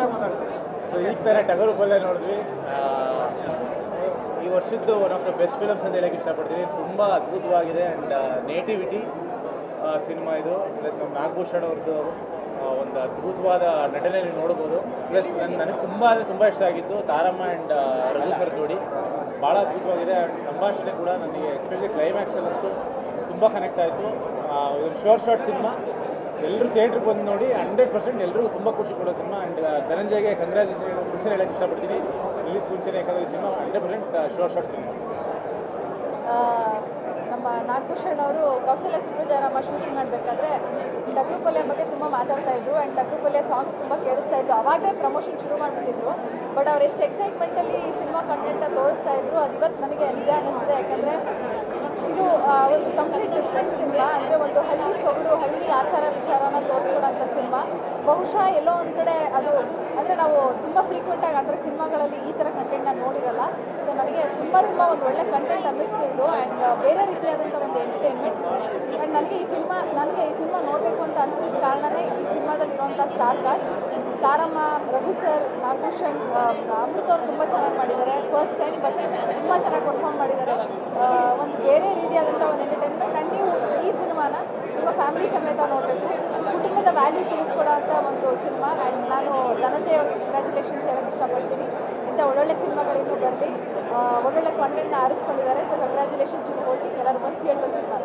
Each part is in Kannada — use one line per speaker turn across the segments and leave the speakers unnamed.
ಸೊ ಈಗ ತಾನೇ ಟಗರು ಪಲ್ಯ ನೋಡಿದ್ವಿ ಆ, ಈ ವರ್ಷದ್ದು one of the best films ಅಂತ ಹೇಳಕ್ಕೆ ಇಷ್ಟಪಡ್ತೀನಿ ತುಂಬ ಅದ್ಭುತವಾಗಿದೆ ಆ್ಯಂಡ್ ನೇಟಿವಿಟಿ ಸಿನಿಮಾ ಇದು ಪ್ಲಸ್ ನಮ್ಮ ನಾಗಭೂಷಣ್ ಅವ್ರದ್ದು ಆ, ಒಂದು ಅದ್ಭುತವಾದ ನಟನೆ ನೀವು ನೋಡ್ಬೋದು ಪ್ಲಸ್ ನನ್ನ ನನಗೆ ತುಂಬ ಅಂದರೆ ತುಂಬ ಇಷ್ಟ ಆಗಿದ್ದು ತಾರಮ್ಮ ಆ್ಯಂಡ್ ರಘು ಸರ್ ಜೋಡಿ ಭಾಳ ಅದ್ಭುತವಾಗಿದೆ ಆ್ಯಂಡ್ ಸಂಭಾಷಣೆ ಕೂಡ ನನಗೆ ಎಸ್ಪೆಷಲಿ ಕ್ಲೈಮ್ಯಾಕ್ಸಲ್ಲಂತೂ ತುಂಬ ಕನೆಕ್ಟ್ ಆಯಿತು ಇದೊಂದು ಶೋರ್ಟ್ ಶಾರ್ಟ್ ಸಿನಿಮಾ ಎಲ್ಲರೂ ಥಿಯೇಟ್ರಿಗೆ ಬಂದು ನೋಡಿ ಹಂಡ್ರೆಡ್ ಪರ್ಸೆಂಟ್ ಎಲ್ಲರಿಗೂ ತುಂಬ ಖುಷಿ ಕೊಡೋ ಸಿನಿಮಾ ಆ್ಯಂಡ್ ಧನಂಜಯ್ಗೆ ಕಂಗ್ರ್ಯಾಚುಲೇಷನ್ ಮುಂಚೆ ಹೇಳಕ್ಕೆ ಇಷ್ಟಪಡ್ತೀನಿ ರಿಲೀಸ್ ಮುಂಚೆನೇ ಯಾಕಂದರೆ ಈ cinema hundred percent short short cinema
ಆ, ನಮ್ಮ ನಾಗಭೂಷಣ್ ಅವರು ಕೌಸಲ್ಯ ಸುಬ್ರಜಾರಾಮ ಶೂಟಿಂಗ್ ಮಾಡಬೇಕಾದ್ರೆ ಟಗರು ಪಲ್ಯ ಬಗ್ಗೆ ತುಂಬ ಮಾತಾಡ್ತಾ ಇದ್ರು ಆ್ಯಂಡ್ ಟಗರು ಪಲ್ಯ ಸಾಂಗ್ಸ್ ತುಂಬ ಕೇಳಿಸ್ತಾ ಇದ್ರು ಅವಾಗಲೇ ಪ್ರಮೋಷನ್ ಶುರು ಮಾಡಿಬಿಟ್ಟಿದ್ರು ಬಟ್ ಅವ್ರು ಎಷ್ಟು ಎಕ್ಸೈಟ್ಮೆಂಟಲ್ಲಿ ಈ ಸಿನಿಮಾ ಕಂಟೆಂಟ್ನ ತೋರಿಸ್ತಾ ಇದ್ರು ಅದು ಇವತ್ತು ನನಗೆ ನಿಜ ಅನ್ನಿಸ್ತಿದೆ ಯಾಕಂದರೆ ಇದು ಆ, ಒಂದು ಕಂಪ್ಲೀಟ್ ಡಿಫ್ರೆಂಟ್ ಸಿನಿಮಾ ಅಂದರೆ ಒಂದು ಹಳ್ಳಿ ಸೊಗಡು ಹಳ್ಳಿ ಆಚಾರ ವಿಚಾರನ ತೋರಿಸ್ಕೊಡೋಂಥ ಸಿನಿಮಾ ಬಹುಶಃ ಎಲ್ಲೋ ಒಂದು ಕಡೆ ಅದು ಅಂದರೆ ನಾವು ತುಂಬ ಫ್ರೀಕ್ವೆಂಟಾಗಿ ಆ ಥರ ಸಿನಿಮಾಗಳಲ್ಲಿ ಈ ಥರ ಕಂಟೆಂಟ್ನ ನೋಡಿರಲ್ಲ ಸೊ ನನಗೆ ತುಂಬ ತುಂಬ ಒಂದು ಒಳ್ಳೆ ಕಂಟೆಂಟ್ ಅನ್ನಿಸ್ತು ಇದು ಆ್ಯಂಡ್ ಬೇರೆ ರೀತಿಯಾದಂಥ ಒಂದು ಎಂಟರ್ಟೈನ್ಮೆಂಟ್ ಆ್ಯಂಡ್ ನನಗೆ ಈ ಸಿನಿಮಾ ನನಗೆ ಈ ಸಿನಿಮಾ ನೋಡಬೇಕು ಅಂತ ಅನ್ಸಿದ ಕಾರಣನೇ ಈ ಸಿನಿಮಾದಲ್ಲಿರುವಂಥ star cast Taramma Raghu sir Nagabhushan ಆ, ಅಮೃತ್ ಅವರು ತುಂಬ ಚೆನ್ನಾಗಿ ಮಾಡಿದ್ದಾರೆ ಫಸ್ಟ್ ಟೈಮ್ ಬಟ್ ತುಂಬ ಚೆನ್ನಾಗಿ ಪರ್ಫಾರ್ಮ್ ಮಾಡಿದ್ದಾರೆ ಆ, ಒಂದು ಬೇರೆ ರೀತಿಯಾದಂಥ ಒಂದು ಎಂಟರ್ಟೈನ್ಮೆಂಟ್ ಆ್ಯಂಡ್ ನೀವು ಈ ಸಿನಿಮಾನ ನಿಮ್ಮ ಫ್ಯಾಮಿಲಿ ಸಮೇತ ನೋಡಬೇಕು ಕುಟುಂಬದ ವ್ಯಾಲ್ಯೂ ತಿಳಿಸ್ಕೊಡೋ ಅಂಥ ಒಂದು ಸಿನಿಮಾ ಆ್ಯಂಡ್ ನಾನು ಧನಂಜಯ್ ಅವ್ರಿಗೆ ಕಂಗ್ರ್ಯಾಚುಲೇಷನ್ಸ್ ಹೇಳೋಕ್ಕೆ ಇಷ್ಟಪಡ್ತೀನಿ ಇಂಥ ಒಳ್ಳೊಳ್ಳೆ ಸಿನಿಮಾಗಳು ಇನ್ನೂ ಬರಲಿ ಒಳ್ಳೊಳ್ಳೆ ಕಾಂಟೆಂಟ್ನ ಆರಿಸ್ಕೊಂಡಿದ್ದಾರೆ ಸೊ ಕಂಗ್ರ್ಯಾಚುಲೇಷನ್ಸ್ ಇದು ಹೋಗಿ ಎಲ್ಲರೂ ಬಂದು ಥಿಯೇಟ್ರಲ್ಲಿ ಸಿನಿಮಾ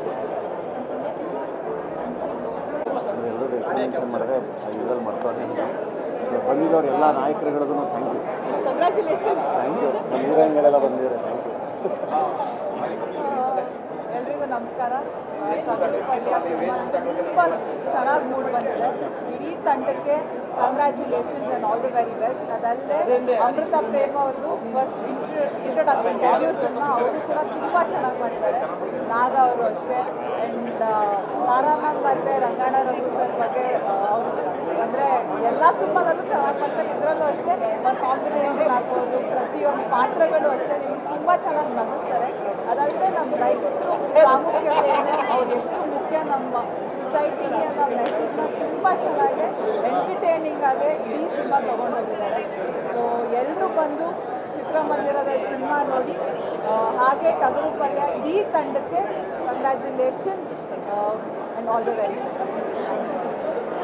ಎಲ್ಲರೂ ಎಕ್ಸ್ಪ್ಲನೇಷನ್ ಮಾಡಿದ್ರೆ ಇದರಲ್ಲಿ ಮಾಡ್ತಾರೆ ಅಂತ ಸೊ ಬಂದಿದ್ದವ್ರು ಎಲ್ಲ ನಾಯಕರುಗಳಿಗೂ thank you
congratulations
thank you ನಮ್ಮ ಹೀರೋಯಿನ್ಗಳೆಲ್ಲ ಬಂದಿದ್ದಾರೆ ಥ್ಯಾಂಕ್ ಯು
ಎಲ್ರಿಗೂ ನಮಸ್ಕಾರ ಟಗರು ಪಲ್ಯ ಸಿನಿಮಾ ತುಂಬ ಚೆನ್ನಾಗಿ ಮೂಡ್ ಬಂದಿದೆ ಇಡೀ ತಂಡಕ್ಕೆ congratulations and all the very best ಅದಲ್ಲದೆ ಅಮೃತ ಪ್ರೇಮ್ ಅವ್ರದ್ದು first intro introduction debut cinema ಅವರು ಕೂಡ ತುಂಬ ಚೆನ್ನಾಗಿ ಮಾಡಿದ್ದಾರೆ ನಾಗ ಅವರು ಅಷ್ಟೇ ಆ್ಯಂಡ್ ತಾರಾಮಾಗ್ ಮತ್ತು ರಂಗಾಣ ರಘು ಸರ್ ಬಗ್ಗೆ ಅವರು ಅಂದರೆ ಎಲ್ಲ ಸಿನಿಮಾದಲ್ಲೂ ಚೆನ್ನಾಗಿ ಮಾಡ್ತಾರೆ ಇದರಲ್ಲೂ ಅಷ್ಟೇ ಅವ್ರ ಕಾಂಬಿನೇಷನ್ ಆಗ್ಬೋದು ಪ್ರತಿಯೊಂದು ಪಾತ್ರಗಳು ಅಷ್ಟೇ ನಿಮ್ಗೆ ತುಂಬ ಚೆನ್ನಾಗಿ ನಗಿಸ್ತಾರೆ ಅದಲ್ಲದೆ ನಮ್ಮ ರೈತರು ಪ್ರಾಮುಖ್ಯತೆ ಏನು ಅವ್ರು ಎಷ್ಟು ಮುಖ್ಯ ನಮ್ಮ ಸೊಸೈಟಿಗೆ ಅನ್ನೋ ಮೆಸೇಜ್ನ ತುಂಬ ಚೆನ್ನಾಗಿ ಎಂಟರ್ಟೈನಿಂಗ್ ಆಗಿ ಇಡೀ ಸಿನಿಮಾ ತೊಗೊಂಡು ಹೋಗಿದ್ದಾರೆ ಸೊ ಎಲ್ಲರೂ ಬಂದು ಚಿತ್ರಮಂದಿರದ ಸಿನಿಮಾ ನೋಡಿ ಆ, ಹಾಗೆ ಟಗರು ಪಲ್ಯ ಇಡೀ ತಂಡಕ್ಕೆ congratulations and all the very best